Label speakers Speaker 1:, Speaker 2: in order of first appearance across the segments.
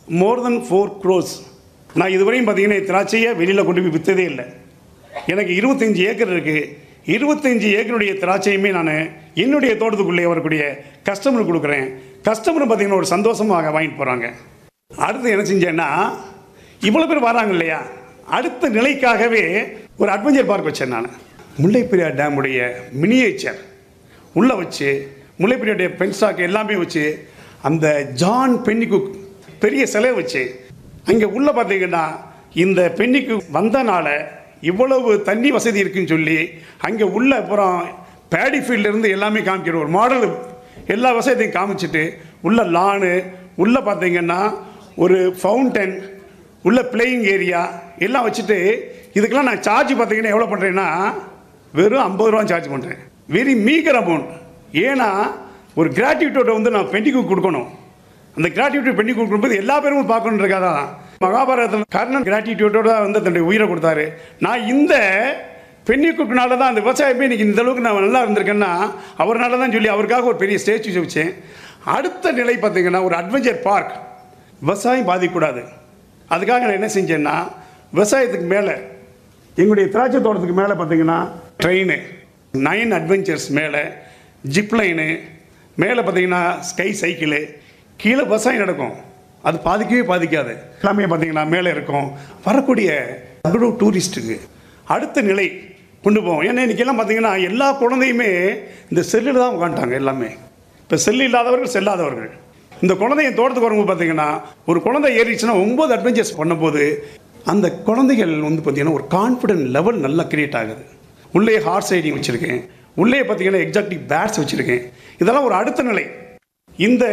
Speaker 1: மோர் தென் four cross நான் இதுவரையும் பார்த்தீங்கன்னா திராட்சையை வெளியில் கொண்டு போய் விற்றதே இல்லை எனக்கு இருபத்தஞ்சி ஏக்கர் இருக்குது இருபத்தஞ்சி ஏக்கருடைய திராட்சையுமே நான் என்னுடைய தோட்டத்துக்குள்ளே வரக்கூடிய கஸ்டமருக்கு கொடுக்குறேன் கஸ்டமர் பார்த்தீங்கன்னா ஒரு சந்தோஷமாக வாங்கிட்டு போகிறாங்க அடுத்து என்ன செஞ்சேன்னா இவ்வளோ பேர் வராங்க இல்லையா அடுத்த நிலைக்காகவே ஒரு அட்வென்ச்சர் பார்க் வச்சேன் நான் முல்லைப்பெரியார் டேமுடைய மினியேச்சர் உள்ளே வச்சு முல்லைப்பெரியாருடைய பென்ஸ்டாக் எல்லாமே வச்சு அந்த ஜான் பென்னிகுக் பெரிய சிலை வச்சு அங்கே உள்ளே பார்த்தீங்கன்னா இந்த பென்னிக்கு வந்தனால இவ்வளவு தண்ணி வசதி இருக்குன்னு சொல்லி அங்கே உள்ள அப்புறம் பேடி ஃபீல்ட்லேருந்து எல்லாமே காமிக்கிற ஒரு மாடல் எல்லா வசதியும் காமிச்சிட்டு உள்ள லானு உள்ளே பார்த்தீங்கன்னா ஒரு ஃபவுண்டன் உள்ள பிளேயிங் ஏரியா எல்லாம் வச்சுட்டு இதுக்கெல்லாம் நான் சார்ஜ் பார்த்தீங்கன்னா எவ்வளோ பண்ணுறேன்னா வெறும் ஐம்பது ரூபா சார்ஜ் பண்ணுறேன் வெரி மீகர் அமௌண்ட் ஏன்னா ஒரு கிராட்டிவிட்டோட வந்து நான் பெண்டிக்கு கொடுக்கணும் அந்த கிராட்டிவிட்டி பெண்டி கொடுக்கும்போது எல்லா பேரும் பார்க்கணுன்றக்காக தான் மகாபாரதத்தில் கர்ணன் கிராட்டிவிட்டியோட வந்து தன்னுடைய உயிரை கொடுத்தாரு நான் இந்த பெண்ணி குக்கினால தான் அந்த விவசாயமே இன்னைக்கு இந்த அளவுக்கு நான் நல்லா இருந்திருக்கேன்னா அவர்னால தான் சொல்லி அவருக்காக ஒரு பெரிய ஸ்டேச்சு வச்சேன் அடுத்த நிலை பார்த்தீங்கன்னா ஒரு அட்வென்ச்சர் பார்க் விவசாயம் பாதிக்கக்கூடாது அதுக்காக நான் என்ன செஞ்சேன்னா விவசாயத்துக்கு மேலே எங்களுடைய திராட்சை தோட்டத்துக்கு மேலே பார்த்தீங்கன்னா ட்ரெயின் நைன் அட்வென்ச்சர்ஸ் மேலே ஜிப்லைனு மேலே பார்த்தீங்கன்னா ஸ்கை சைக்கிளு கீழே விவசாயம் நடக்கும் அது பாதிக்கவே பாதிக்காது எல்லாமே பார்த்தீங்கன்னா மேலே இருக்கும் வரக்கூடிய அவ்வளோ டூரிஸ்ட்டுக்கு அடுத்த நிலை கொண்டு போவோம் ஏன்னா இன்றைக்கெல்லாம் பார்த்தீங்கன்னா எல்லா குழந்தையுமே இந்த செல்லில் தான் உட்காந்துட்டாங்க எல்லாமே இப்போ செல்லு இல்லாதவர்கள் செல்லாதவர்கள் இந்த குழந்தைய தோட்டத்துக்கு வரும்போது பார்த்தீங்கன்னா ஒரு குழந்தை ஏறிச்சுன்னா ஒம்பது அட்வென்ச்சர்ஸ் பண்ணும்போது அந்த குழந்தைகள் வந்து பார்த்தீங்கன்னா ஒரு கான்ஃபிடென்ட் லெவல் நல்லா கிரியேட் ஆகுது உள்ளே ஹார்ஸ் ரைடிங் வச்சுருக்கேன் உள்ளே பார்த்தீங்கன்னா எக்ஸாக்டிவ் பேட்ஸ் வச்சுருக்கேன் இதெல்லாம் ஒரு அடுத்த நிலை இந்த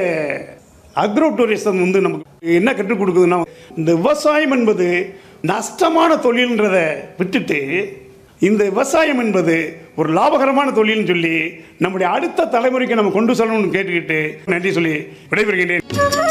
Speaker 1: அக்ரோ டூரிசம் வந்து நமக்கு என்ன கற்றுக் கொடுக்குதுன்னா இந்த விவசாயம் என்பது நஷ்டமான தொழில்ன்றதை விட்டுட்டு இந்த விவசாயம் என்பது ஒரு லாபகரமான தொழில்னு சொல்லி நம்முடைய அடுத்த தலைமுறைக்கு நம்ம கொண்டு செல்லணும்னு கேட்டுக்கிட்டு நன்றி சொல்லி விடைபெறுகின்றேன்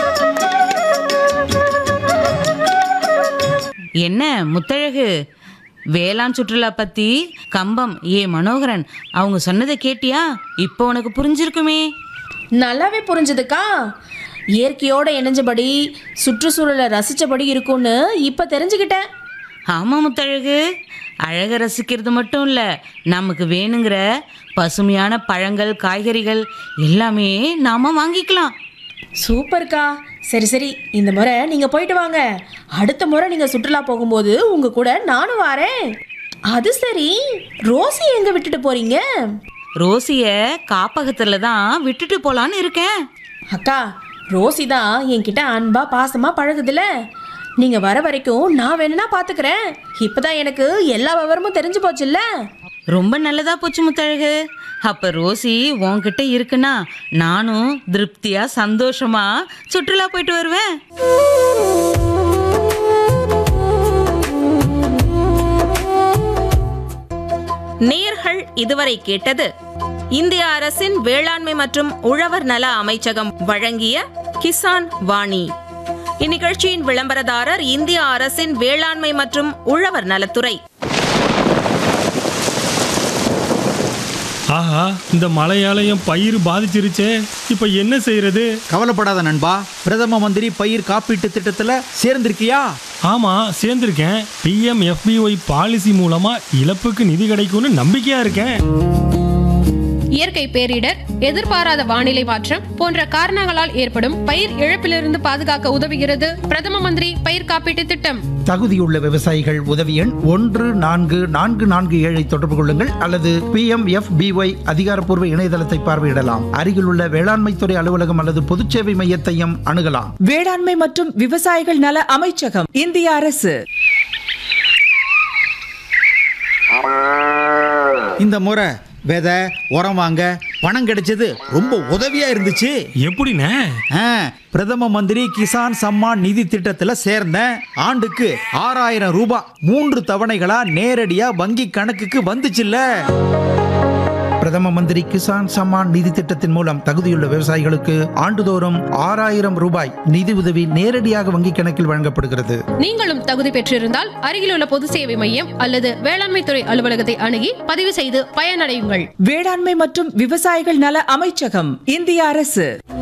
Speaker 2: என்ன முத்தழகு வேளாண் சுற்றுலா பத்தி கம்பம் ஏ மனோகரன் அவங்க சொன்னதை கேட்டியா இப்போ உனக்கு புரிஞ்சிருக்குமே
Speaker 3: நல்லாவே புரிஞ்சுதுக்கா இயற்கையோட இணைஞ்சபடி சுற்றுச்சூழலை ரசிச்சபடி இருக்கும்னு இப்ப தெரிஞ்சுக்கிட்டேன்
Speaker 2: ஆமா முத்தழகு அழக ரசிக்கிறது மட்டும் இல்ல நமக்கு வேணுங்கிற பசுமையான பழங்கள் காய்கறிகள் எல்லாமே நாம வாங்கிக்கலாம்
Speaker 3: சூப்பர்க்கா சரி சரி இந்த முறை நீங்க போயிட்டு வாங்க அடுத்த முறை நீங்க சுற்றுலா போகும்போது உங்க கூட நானும் வரேன் அது சரி ரோசி எங்க விட்டுட்டு போறீங்க
Speaker 2: ரோசிய காப்பகத்துல தான் விட்டுட்டு போலான்னு இருக்கேன்
Speaker 3: அக்கா ரோசி தான் என்கிட்ட அன்பா பாசமா பழகுதுல நீங்க வர வரைக்கும் நான் வேணும்னா பாத்துக்கிறேன் இப்பதான் எனக்கு எல்லா விவரமும் தெரிஞ்சு போச்சுல்ல
Speaker 2: ரொம்ப நல்லதா போச்சு முத்தழகு அப்ப ரோசி உன்கிட்ட இருக்குன்னா நானும் திருப்தியா சந்தோஷமா சுற்றுலா போயிட்டு வருவேன்
Speaker 4: நேர்கள் இதுவரை கேட்டது இந்திய அரசின் வேளாண்மை மற்றும் உழவர் நல அமைச்சகம் வழங்கிய கிசான் வாணி இந்நிகழ்ச்சியின் விளம்பரதாரர் இந்திய அரசின் வேளாண்மை மற்றும் உழவர் நலத்துறை
Speaker 5: ஆஹா இந்த மழையாலயம் பயிர் பாதிச்சிருச்சே இப்போ என்ன செய்யறது
Speaker 6: கவலைப்படாத நண்பா பிரதம மந்திரி பயிர் காப்பீட்டு திட்டத்துல சேர்ந்திருக்கியா
Speaker 5: ஆமா சேர்ந்திருக்கேன் பிஎம் எஃபிஒய் பாலிசி மூலமா இழப்புக்கு நிதி கிடைக்கும்னு நம்பிக்கையா இருக்கேன்
Speaker 7: இயற்கை பேரிடர் எதிர்பாராத வானிலை மாற்றம் போன்ற காரணங்களால் ஏற்படும் பயிர் இழப்பிலிருந்து பாதுகாக்க உதவுகிறது பிரதம மந்திரி பயிர் காப்பீட்டு திட்டம்
Speaker 8: தகுதியுள்ள விவசாயிகள் உதவி எண் ஒன்று நான்கு நான்கு நான்கு ஏழை தொடர்பு கொள்ளுங்கள் அல்லது பி எம் எஃப் பிஒய் அதிகாரப்பூர்வ இணையதளத்தை பார்வையிடலாம் அருகிலுள்ள வேளாண்மைத்துறை அலுவலகம் அல்லது பொதுச்சேவை மையத்தையும் அணுகலாம்
Speaker 9: வேளாண்மை மற்றும் விவசாயிகள் நல அமைச்சகம் இந்திய அரசு
Speaker 6: இந்த முறை விதை உரம் வாங்க பணம் கிடைச்சது ரொம்ப உதவியா இருந்துச்சு
Speaker 5: எப்படிண்ணே
Speaker 6: ஆ, பிரதம மந்திரி கிசான் சம்மான் நிதி திட்டத்துல சேர்ந்தேன் ஆண்டுக்கு ஆறாயிரம் ரூபாய் மூன்று தவணைகளா நேரடியா வங்கி கணக்குக்கு வந்துச்சுல்ல
Speaker 8: பிரதம மந்திரி கிசான் சம்மான் நிதி திட்டத்தின் மூலம் தகுதியுள்ள விவசாயிகளுக்கு ஆண்டுதோறும் ஆறாயிரம் ரூபாய் நிதி உதவி நேரடியாக வங்கிக் கணக்கில் வழங்கப்படுகிறது
Speaker 7: நீங்களும் தகுதி பெற்றிருந்தால் அருகிலுள்ள பொது சேவை மையம் அல்லது வேளாண்மை துறை அலுவலகத்தை அணுகி பதிவு செய்து பயனடையுங்கள்
Speaker 9: வேளாண்மை மற்றும் விவசாயிகள் நல அமைச்சகம் இந்திய அரசு